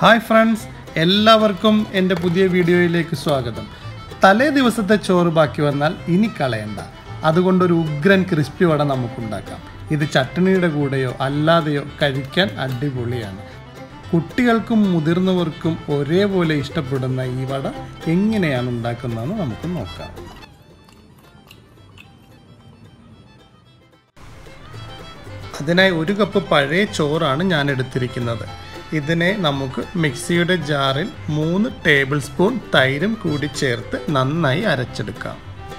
hi friends എല്ലാവർക്കും എൻ്റെ പുതിയ വീഡിയോയിലേക്ക് സ്വാഗതം തലേ ദിവസത്തെ ചോറ് ബാക്കി വന്നാൽ ഇനി കളയണ്ട അതുകൊണ്ടൊരു ഉഗ്രൻ ക്രിസ്പി വട നമുക്കുണ്ടാക്കാം ഇത് ചട്ടണിയുടെ കൂടെയോ അല്ലാതെയോ കഴിക്കാൻ അടിപൊളിയാണ് കുട്ടികൾക്കും മുതിർന്നവർക്കും ഒരേപോലെ ഇഷ്ടപ്പെടുന്ന ഈ വട എങ്ങനെയാണ് ഉണ്ടാക്കുന്നതെന്ന് നമുക്ക് നോക്കാം അതിനായി ഒരു കപ്പ് പഴയ ചോറാണ് ഞാൻ എടുത്തിരിക്കുന്നത് ഇതിനെ നമുക്ക് മിക്സിയുടെ ജാറിൽ മൂന്ന് ടേബിൾ സ്പൂൺ തൈരും കൂടി ചേർത്ത് നന്നായി അരച്ചെടുക്കാം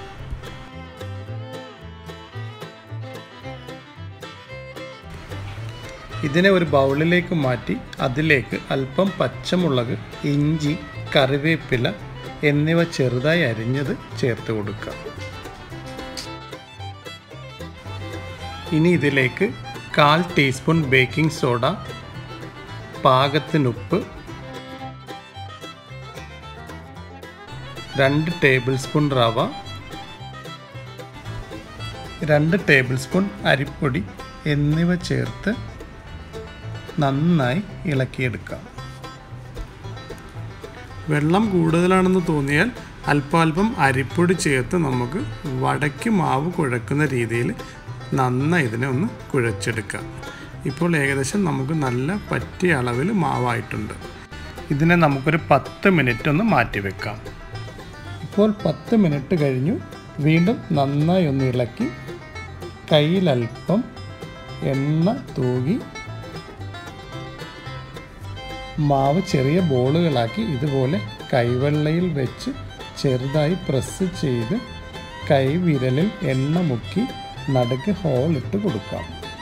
ഇതിനെ ഒരു ബൗളിലേക്ക് മാറ്റി അതിലേക്ക് അല്പം പച്ചമുളക് ഇഞ്ചി കറിവേപ്പില എന്നിവ ചെറുതായി അരിഞ്ഞത് ചേർത്ത് കൊടുക്കാം ഇനി ഇതിലേക്ക് കാൽ ടീസ്പൂൺ ബേക്കിംഗ് സോഡ പാകത്തിന് ഉപ്പ് രണ്ട് ടേബിൾ സ്പൂൺ റവ രണ്ട് ടേബിൾ സ്പൂൺ അരിപ്പൊടി എന്നിവ ചേർത്ത് നന്നായി ഇളക്കിയെടുക്കാം വെള്ളം കൂടുതലാണെന്ന് തോന്നിയാൽ അല്പാൽപം അരിപ്പൊടി ചേർത്ത് നമുക്ക് വടയ്ക്ക് മാവ് കുഴക്കുന്ന രീതിയിൽ നന്നായി ഇതിനെ ഒന്ന് കുഴച്ചെടുക്കാം ഇപ്പോൾ ഏകദേശം നമുക്ക് നല്ല പറ്റിയ അളവിൽ മാവായിട്ടുണ്ട് ഇതിനെ നമുക്കൊരു പത്ത് മിനിറ്റ് ഒന്ന് മാറ്റി വെക്കാം ഇപ്പോൾ പത്ത് മിനിറ്റ് കഴിഞ്ഞു വീണ്ടും നന്നായി ഒന്ന് ഇളക്കി കയ്യിലൽപ്പം എണ്ണ തൂകി മാവ് ചെറിയ ബോളുകളാക്കി ഇതുപോലെ കൈവെള്ളയിൽ വെച്ച് ചെറുതായി പ്രസ് ചെയ്ത് കൈവിരലിൽ എണ്ണ മുക്കി നടുക്ക് ഹോൾ ഇട്ട് കൊടുക്കാം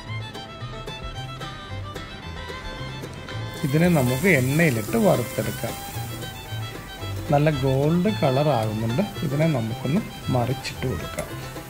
ഇതിനെ നമുക്ക് എണ്ണയിലിട്ട് വറുത്തെടുക്കാം നല്ല ഗോൾഡ് കളർ ആകുന്നുണ്ട് ഇതിനെ നമുക്കൊന്ന് മറിച്ചിട്ട് കൊടുക്കാം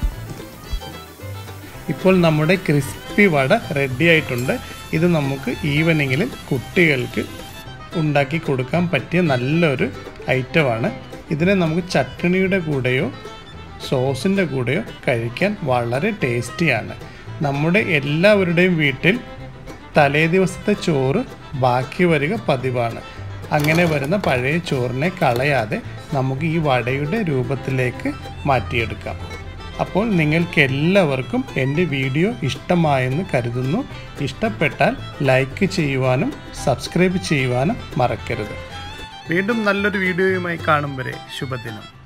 ഇപ്പോൾ നമ്മുടെ ക്രിസ്പി വട റെഡി ആയിട്ടുണ്ട് ഇത് നമുക്ക് ഈവനിങ്ങിൽ കുട്ടികൾക്ക് ഉണ്ടാക്കി കൊടുക്കാൻ പറ്റിയ നല്ലൊരു ഐറ്റമാണ് ഇതിനെ നമുക്ക് ചട്ടണിയുടെ കൂടെയോ സോസിൻ്റെ കൂടെയോ കഴിക്കാൻ വളരെ ടേസ്റ്റിയാണ് നമ്മുടെ എല്ലാവരുടെയും വീട്ടിൽ തലേ ദിവസത്തെ ചോറ് ബാക്കി വരിക പതിവാണ് അങ്ങനെ വരുന്ന പഴയ ചോറിനെ കളയാതെ നമുക്ക് ഈ വടയുടെ രൂപത്തിലേക്ക് മാറ്റിയെടുക്കാം അപ്പോൾ നിങ്ങൾക്ക് എല്ലാവർക്കും എൻ്റെ വീഡിയോ ഇഷ്ടമായെന്ന് കരുതുന്നു ഇഷ്ടപ്പെട്ടാൽ ലൈക്ക് ചെയ്യുവാനും സബ്സ്ക്രൈബ് ചെയ്യുവാനും മറക്കരുത് വീണ്ടും നല്ലൊരു വീഡിയോയുമായി കാണും വരെ ശുഭദിനം